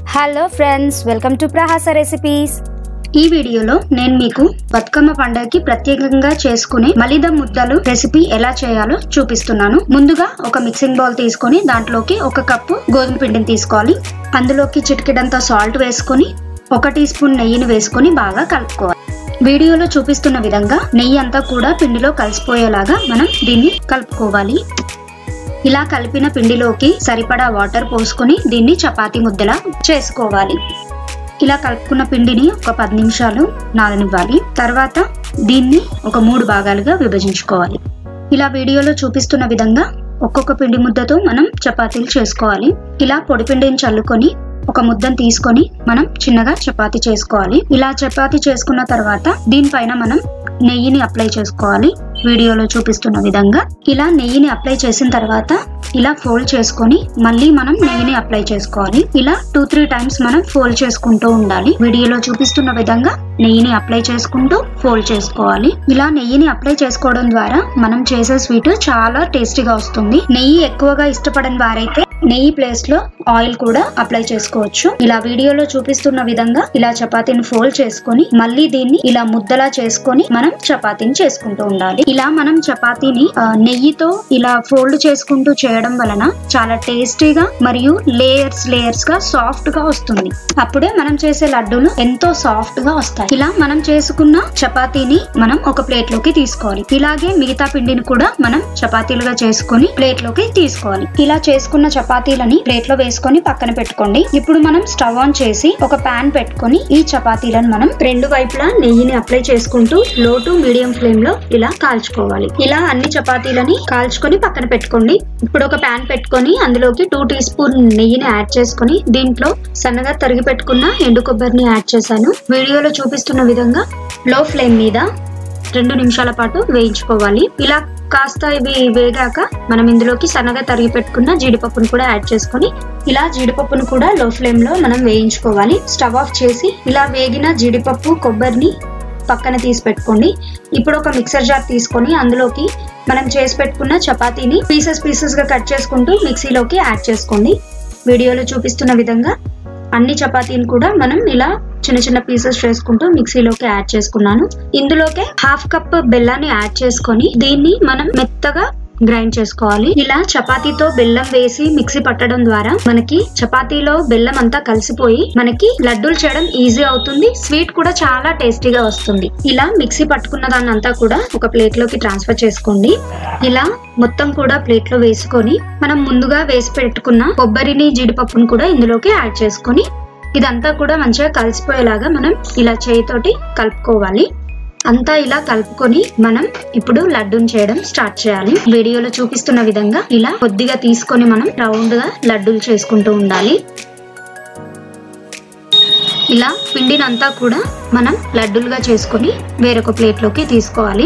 hello friends welcome to Prahasa recipes ఈ వీడియోలో నేను మీకు బతుకమ్మ పండుగకి ప్రత్యేకంగా చేసుకునే మలిద ముద్దలు రెసిపీ ఎలా చేయాలో చూపిస్తున్నాను ముందుగా ఒక మిక్సింగ్ బౌల్ తీసుకొని దాంట్లోకి ఒక కప్పు గోధుమ పిండిని తీసుకోవాలి అందులోకి చిటికెడంత సాల్ట్ వేసుకొని ఒక టీ స్పూన్ నెయ్యిని వేసుకొని బాగా కలుపుకోవాలి వీడియోలో చూపిస్తున్న విధంగా నెయ్యి అంతా కూడా పిండిలో కలిసిపోయేలాగా మనం దీన్ని కలుపుకోవాలి ఇలా కలిపిన పిండిలోకి సరిపడా వాటర్ పోసుకొని దీన్ని చపాతీ ముద్దలా చేసుకోవాలి ఇలా కలుపుకున్న పిండిని ఒక పది నిమిషాలు నాననివ్వాలి తర్వాత దీన్ని ఒక మూడు భాగాలుగా విభజించుకోవాలి ఇలా వీడియోలో చూపిస్తున్న విధంగా ఒక్కొక్క పిండి ముద్దతో మనం చపాతీలు చేసుకోవాలి ఇలా పొడి పిండిని చల్లుకొని ఒక ముద్దను తీసుకొని మనం చిన్నగా చపాతీ చేసుకోవాలి ఇలా చపాతీ చేసుకున్న తర్వాత దీనిపైన మనం నెయ్యిని అప్లై చేసుకోవాలి వీడియోలో చూపిస్తున్న విధంగా ఇలా నెయ్యిని అప్లై చేసిన తర్వాత ఇలా ఫోల్డ్ చేసుకొని మళ్ళీ మనం నెయ్యిని అప్లై చేసుకోవాలి ఇలా టూ త్రీ టైమ్స్ మనం ఫోల్డ్ చేసుకుంటూ ఉండాలి వీడియోలో చూపిస్తున్న విధంగా నెయ్యిని అప్లై చేసుకుంటూ ఫోల్డ్ చేసుకోవాలి ఇలా నెయ్యిని అప్లై చేసుకోవడం ద్వారా మనం చేసే స్వీట్ చాలా టేస్టీగా వస్తుంది నెయ్యి ఎక్కువగా ఇష్టపడని వారైతే నెయ్యి ప్లేస్ లో ఆయిల్ కూడా అప్లై చేసుకోవచ్చు ఇలా వీడియోలో చూపిస్తున్న విధంగా ఇలా చపాతీని ఫోల్డ్ చేసుకొని మళ్ళీ దీన్ని ఇలా ముద్దలా చేసుకొని మనం చపాతీని చేసుకుంటూ ఉండాలి ఇలా మనం చపాతీని ఆ, నెయ్యితో ఇలా ఫోల్డ్ చేసుకుంటూ చేయడం వలన చాలా టేస్టీగా మరియు లేయర్స్ లేయర్స్ గా సాఫ్ట్ గా వస్తుంది అప్పుడే మనం చేసే లడ్డూలు ఎంతో సాఫ్ట్ గా వస్తాయి ఇలా మనం చేసుకున్న చపాతీని మనం ఒక ప్లేట్ లోకి తీసుకోవాలి ఇలాగే మిగతా పిండిని కూడా మనం చపాతీలుగా చేసుకొని ప్లేట్ లోకి తీసుకోవాలి ఇలా చేసుకున్న చపాతీలని ప్లేట్ లో వేసుకొని పక్కన పెట్టుకోండి ఇప్పుడు మనం స్టవ్ ఆన్ చేసి ఒక పాన్ పెట్టుకొని ఈ చపాతీలను మనం రెండు వైపులా నెయ్యిని అప్లై చేసుకుంటూ లో టు మీడియం ఫ్లేమ్ లో ఇలా కాల్చుకోవాలి ఇలా అన్ని చపాతీలని కాల్చుకొని పక్కన పెట్టుకోండి ఇప్పుడు ఒక పాన్ పెట్టుకొని అందులోకి టూ టీ స్పూన్ నెయ్యిని యాడ్ చేసుకొని దీంట్లో సన్నగా తరిగి పెట్టుకున్న ఎండు కొబ్బరిని యాడ్ చేశాను వీడియోలో చూపిస్తున్న విధంగా లో ఫ్లేమ్ మీద రెండు నిమిషాల పాటు వేయించుకోవాలి ఇలా కాస్త ఇవి వేగాక మనం ఇందులోకి సన్నగా తరిగి పెట్టుకున్న జీడిపప్పును కూడా యాడ్ చేసుకొని ఇలా జీడిపప్పును కూడా లో ఫ్లేమ్ లో మనం వేయించుకోవాలి స్టవ్ ఆఫ్ చేసి ఇలా వేగిన జీడిపప్పు కొబ్బరిని పక్కన తీసి పెట్టుకోండి ఇప్పుడు ఒక మిక్సర్ జార్ తీసుకొని అందులోకి మనం చేసి పెట్టుకున్న చపాతీని పీసెస్ పీసెస్ గా కట్ చేసుకుంటూ మిక్సీలోకి యాడ్ చేసుకోండి వీడియోలో చూపిస్తున్న విధంగా అన్ని చపాతీని కూడా మనం ఇలా చిన్న చిన్న పీసెస్ చేసుకుంటూ మిక్సీలోకి యాడ్ చేసుకున్నాను ఇందులోకే హాఫ్ కప్ బెల్లాన్ని యాడ్ చేసుకొని దీన్ని మనం మెత్తగా గ్రైండ్ చేసుకోవాలి ఇలా చపాతీతో బెల్లం వేసి మిక్సీ పట్టడం ద్వారా మనకి చపాతీలో బెల్లం అంతా కలిసిపోయి మనకి లడ్డూలు చేయడం ఈజీ అవుతుంది స్వీట్ కూడా చాలా టేస్టీగా వస్తుంది ఇలా మిక్సీ పట్టుకున్న దాన్ని అంతా కూడా ఒక ప్లేట్ లోకి ట్రాన్స్ఫర్ చేసుకోండి ఇలా మొత్తం కూడా ప్లేట్ లో వేసుకొని మనం ముందుగా వేసి పెట్టుకున్న కొబ్బరిని జీడిపప్పును కూడా ఇందులోకి యాడ్ చేసుకొని ఇదంతా కూడా మంచిగా కలిసిపోయేలాగా మనం ఇలా చేయితోటి కలుపుకోవాలి అంతా ఇలా కలుపుకొని మనం ఇప్పుడు లడ్డూని చేయడం స్టార్ట్ చేయాలి వీడియోలో చూపిస్తున్న విధంగా ఇలా కొద్దిగా తీసుకొని మనం రౌండ్ గా లడ్డూలు చేసుకుంటూ ఉండాలి ఇలా పిండినంతా కూడా మనం లడ్డూలుగా చేసుకొని వేరొక ప్లేట్లోకి తీసుకోవాలి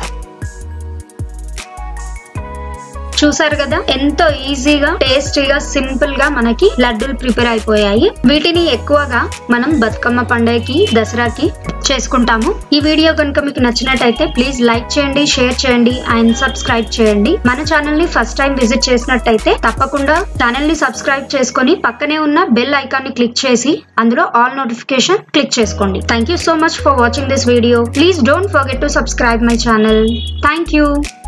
చూసారు కదా ఎంతో ఈజీగా టేస్టీగా సింపుల్ గా మనకి లడ్డూలు ప్రిపేర్ అయిపోయాయి వీటిని ఎక్కువగా మనం బతుకమ్మ పండుగకి దసరాకి చేసుకుంటాము ఈ వీడియో కనుక మీకు నచ్చినట్టయితే ప్లీజ్ లైక్ చేయండి షేర్ చేయండి అండ్ సబ్స్క్రైబ్ చేయండి మన ఛానల్ ని ఫస్ట్ టైం విజిట్ చేసినట్టయితే తప్పకుండా ఛానల్ ని సబ్స్క్రైబ్ చేసుకొని పక్కనే ఉన్న బెల్ ఐకాన్ ని క్లిక్ చేసి అందులో ఆల్ నోటిఫికేషన్ క్లిక్ చేసుకోండి thank you so much for watching this video please don't forget to subscribe my channel thank you